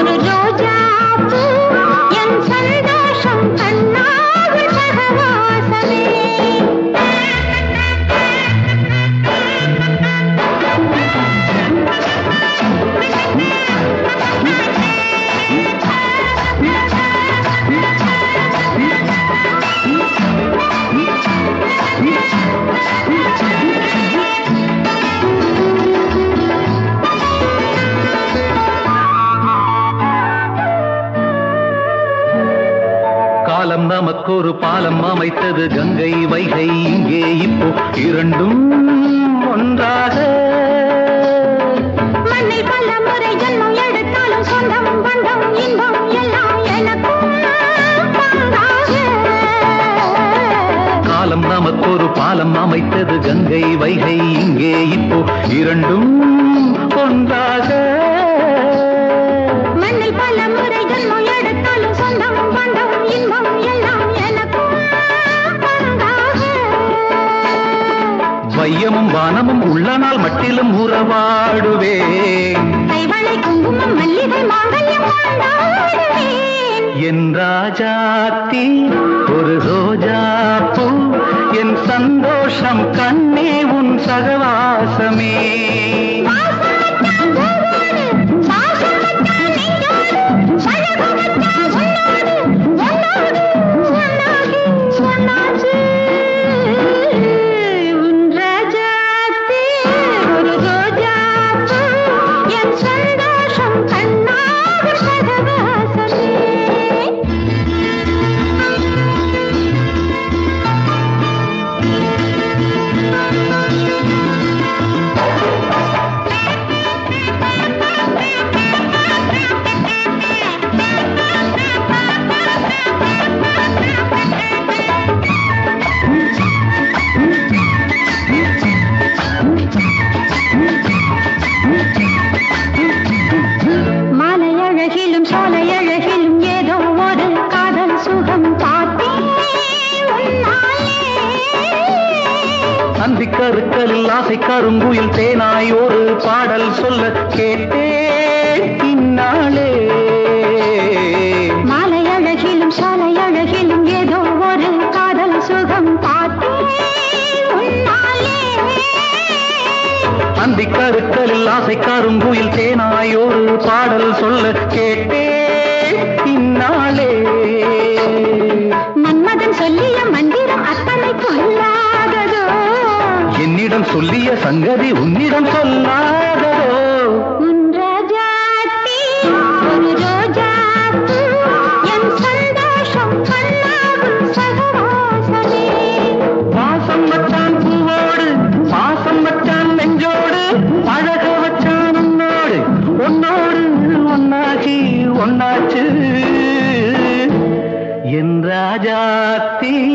ஒரு ரோஜா பூ என் சந்தோஷம் கண்ணாவில் சகவாசமே காலம் நமக்கொரு பாலம் அமைத்தது கங்கை வைகை இங்கே இப்போ இரண்டும் ஒன்றாக மண்ணில் பல முறை ஜன்மம் எடுத்தாலும் சொந்தம் பந்தம் இன்பம் எல்லாம் எனக்கும் பங்காக காலம் நமக்கொரு பாலம் அமைத்தது கங்கை வைகை இங்கே இப்போ இரண்டும் ஒன்றாக மண்ணில் பல முறை ஜன்மம் எடுத்தாலும் சொந்தம் பந்தம் இன்பம் எல்லாம் எனக்கும் பங்காக வையமும் வானமும் உள்ள நாள் மட்டிலும் உறவாடுவேன் கைவளை குங்குமம் மல்லிகை மாங்கல்யம் கொண்டாடுவேன் என் ராஜாத்தி ஒரு ரோஜா பூ என் சந்தோஷம் கண்ணே உன் சகவாசமே வாசமத்தான் பூவோடு, வாசமத்தான் நெஞ்சோடு, பழகுமத்தான் உன்னோடு, உன்னோடு, ஒன்னாகி, ஒன்னாச்சு. உன் ராஜாத்தே, ஒரு ரோஜாப்பூ, என் சந்தோஷம் கண்ணாவில் சகவாசமே மாலை அழகிலும் சோலை அழகிலும் ஏதோ ஒரு காதல் சுகம் பார்த்தேன் உன்னாலே. அந்தி கருக்கலில் ஆசை கருங்குயில் தேனாய் ஒரு பாடல் சொல்ல கேட்டேன் இந்நாளே மாலை அழகிலும் சோலை அழகிலும் ஏதோ ஒரு காதல் சுகம் பார்த்தேன் உன்னாலே. அந்தி கருக்கலில் ஆசை கருங்குயில் தேனாய் ஒரு பாடல் சொல்ல கேட்டேன் இந்நாளே மன்மதன் சொல்லிய மந்திரம் அத்தனை பொல்லாததோ என்னிடம் சொல்லிய சங்கதி உன்னிடம் சொல்லாததோ உன் ராஜாத்தி ஒரு ரோஜாப்பூ என் சந்தோஷம் கண்ணாவும் சகவாசமே வாசம் வச்சான் பூவோடு பாசம் வச்சான் நெஞ்சோடு பழக வச்சான் உன்னோடு உன்னோடு ஒன்னாகி ஒன்னாச்சு என் ராஜாத்தி